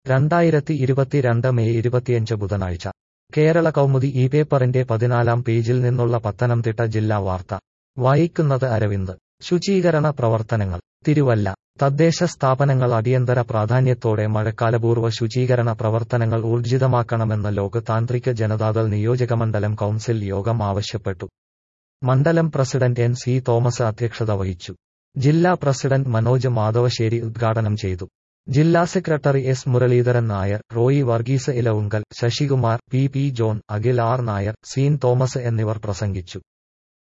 രണ്ടായിരത്തി ഇരുപത്തിരണ്ട് മെയ് ഇരുപത്തിയഞ്ച് ബുധനാഴ്ച കേരള കൗമുദി ഈ പേപ്പറിന്റെ പതിനാലാം പേജിൽ നിന്നുള്ള പത്തനംതിട്ട ജില്ലാ വാർത്ത വായിക്കുന്നത് അരവിന്ദ് ശുചീകരണ പ്രവർത്തനങ്ങൾ തിരുവല്ല തദ്ദേശ സ്ഥാപനങ്ങൾ അടിയന്തര പ്രാധാന്യത്തോടെ മഴക്കാലപൂർവ്വ ശുചീകരണ പ്രവർത്തനങ്ങൾ ഊർജിതമാക്കണമെന്ന് ലോക് താന്ത്രിക് ജനതാദൾ നിയോജകമണ്ഡലം കൗൺസിൽ യോഗം ആവശ്യപ്പെട്ടു മണ്ഡലം പ്രസിഡന്റ് എൻ സി തോമസ് അധ്യക്ഷത വഹിച്ചു ജില്ലാ പ്രസിഡന്റ് മനോജ് മാധവശ്ശേരി ഉദ്ഘാടനം ചെയ്തു ജില്ലാ secretary S Muralidharan Nair Roy Varghese Elavunkal Sasikumar P P John Akhil R Nair Sean Thomas എന്നിവർ പ്രസംഗിച്ചു